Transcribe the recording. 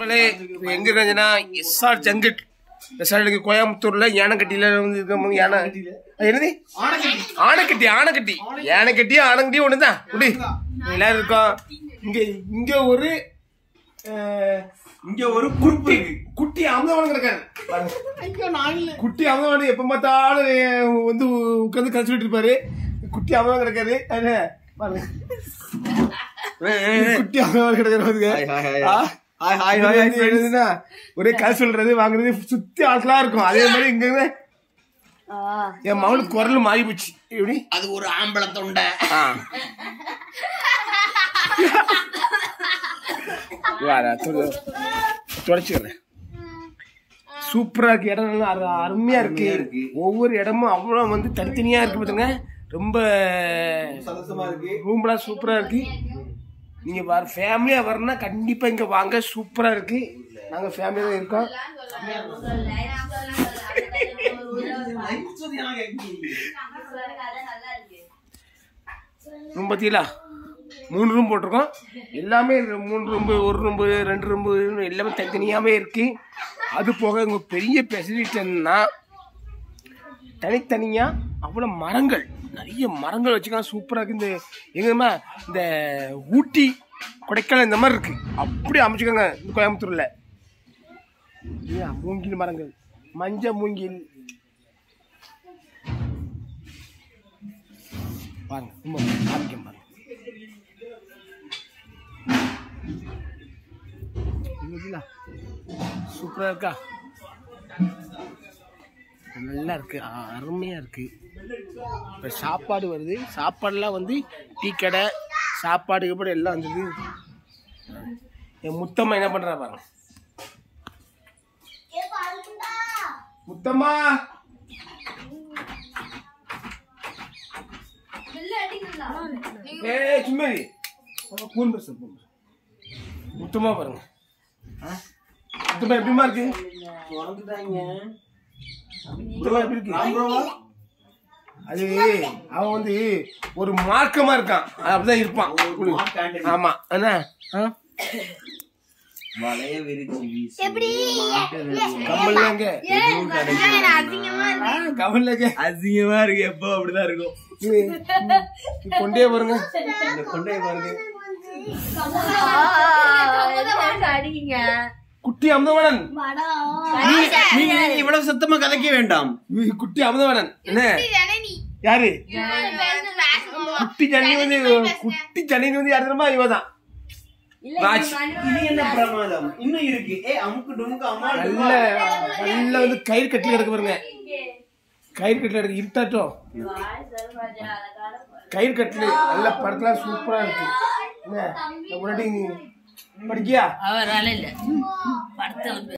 நம்மளே இது எங்க இருந்துச்சுன்னா எஸ்ஆர் ஜங்கட் எஸ்ஆர் இருக்கு கோயம்புத்தூர்ல யானைக்கட்டியில வந்து இருக்கும் யானை அது என்னது ஆனைக்கட்டி ஆனைக்கட்டி யானைக்கட்டி ஆனைக்கட்டி ஒண்ணுதான் குடி எல்லாரும் இருக்கோம் இங்க இங்க ஒரு அஹ், இங்க ஒரு குறுப்பு இருக்கு குட்டி அமுதவானம் கிடக்காரு பாருங்க. குட்டி அமுதவானம் எப்ப பார்த்தாலும் அஹ், வந்து உட்காந்து கழிச்சுட்டு இருப்பாரு குட்டி அமுதவானம் கிடக்காரு அது பாருங்க குட்டி அமுதவானம் கிடக்காரு பாருங்க. Hi, hi, hi. ஆ? ஹாய், ஹாய், இது ஹாய், வந்து ஹாய், என்னதுன்னா, ஒரே கதை சொல்றது வாங்குறது சுத்தி ஆட்களா இருக்கும் அதே மாதிரி இங்க இருந்து என் மகளுக்கு குரல் மாறி போச்சு எப்படி அது ஒரு ஆம்பளை தொண்டை ஆ. வாடா, தொட- தொடச்சுக்கிறேன் சூப்பரா இருக்கு இடம் நல்லா அரு- அருமையா இருக்கு இருக்கு. ஒவ்வொரு இடமும் அவ்வளவு வந்து தனித்தனியா இருக்கு பாத்துங்க ரொம்ப சந்தோஷமா இருக்கு ரூம்லாம் சூப்பரா இருக்கு நீங்க வர ஃபேமிலியா வரணும்னா கண்டிப்பா இங்க வாங்க சூப்பரா இருக்கு நாங்க ஃபேமிலியா தான் இருக்கோம் ரூம் பார்த்தீங்களா மூணு ரூம் போட்டிருக்கோம் எல்லாமே ரெ- மூணு ரூம்பு ஒரு ரூம்பு ரெண்டு ரூம்பு எல்லாமே தனித்தனியாகவே இருக்கு அது போக உங்க பெரிய ஃபெசிலிட்டி என்னன்னா தனித்தனியாக அவ்வளோ மரங்கள் நிறைய மரங்கள் வச்சுக்கலாம் சூப்பராக இருக்கு இந்த எங்கம்மா இந்த ஊட்டி கொடைக்கானல் இந்த மாதிரி இருக்கு அப்படி அமைச்சுக்கோங்க இந்த கோயம்புத்தூரில் இல்லையா மூங்கில் மரங்கள் மஞ்சள் மூங்கில் பாருங்க ரொம்ப காமிக்க பாருங்க சூப்பரா இருக்கா நல்லா இருக்கு ஆ, அருமையா இருக்கு இப்போ சாப்பாடு வருது சாப்பாடுலாம் வந்து டீ கடை சாப்பாடு கீப்பாடு எல்லாம் வந்தது என் முத்தம்மா என்ன பண்றா பாருங்க முத்தம்மா ஏய் சும்மா இரு. பூன் பேசு பூன் பேசு. முத்தமா பாருங்க ஆ? முத்தமா எப்படிமா இருக்கு முத்தமா எப்படி இருக்கு அது அவன் வந்து ஒரு மார்க்கமா இருக்கான் அது அப்படிதான் இருப்பான் ஆமா என்ன ஆ? வளைய விரிச்சு வீசி கம்மல் எங்க ஆ, கம்மல் எங்க அசிங்கமா இருக்கு எப்போ அப்படிதான் இருக்கும் இது, இது கொண்டே பாருங்க இந்த கொண்டைய பாருங்க அடிக்கீங்க குட்டி அமுதவனன் நீங்க நீங்க இவ்வளவு சத்தமா கதைக்க வேண்டாம் இது குட்டி அமுதவனன் என்ன யாரு குட்டி ஜனனி வந்து குட்டி ஜனனி வந்து யாரு தெரியுமா இவதான் ராஜ் இது என்ன பிரமாதம் இன்னும் இருக்கு ஏ அமுக்கு டுமுக்கு அம்மா நல்ல நல்ல வந்து கயிறு கட்டி கிடக்கு பாருங்க கயிறு கட்டில கிடக்கு இருட்டாட்டம் கயிறு கட்டில நல்ல படத்துல சூப்பரா இருக்கு என்ன இந்த முன்னாடி நீ படிக்கியா அவர் வேலை இல்ல படத்தை வந்து